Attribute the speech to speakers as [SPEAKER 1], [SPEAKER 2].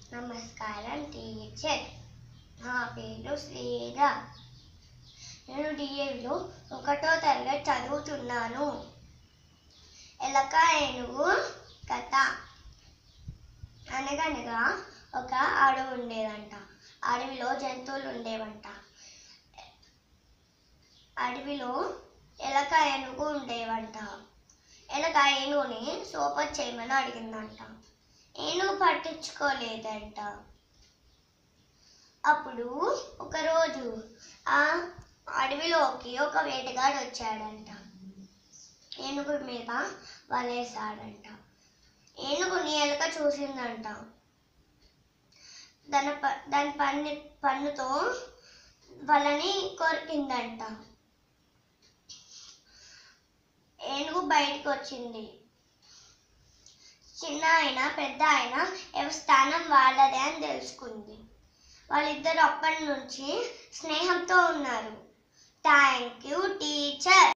[SPEAKER 1] నమస్కారం టీచర్ నా పేరు శ్రీరామ్ నేను డిఏవిలో ఒకటో తరగతి చదువుతున్నాను ఎలక ఏనుగు కథ అనగనగా ఒక అడవి ఉండేదంట అడవిలో జంతువులు ఉండేవంట అడవిలో ఎలక ఏనుగు ఉండేవంట ఎలక ఏనుగుని సోపత్ చేయమని అడిగిందంట ఏనుగు పట్టించుకోలేదంట అప్పుడు ఒకరోజు ఆ అడవిలోకి ఒక వేటగాడు వచ్చాడంట ఏనుగు మీద వలేసాడంట ఏనుగుని ఎలక చూసిందంట దాని ప దాని పన్ను పన్నుతో వలని కొరికిందంట ఏనుగు బయటకు వచ్చింది చిన్న ఆయన పెద్ద ఆయన ఎవరి స్థానం వాళ్ళదే అని తెలుసుకుంది వాళ్ళిద్దరు అప్పటి నుంచి స్నేహంతో ఉన్నారు థ్యాంక్ యూ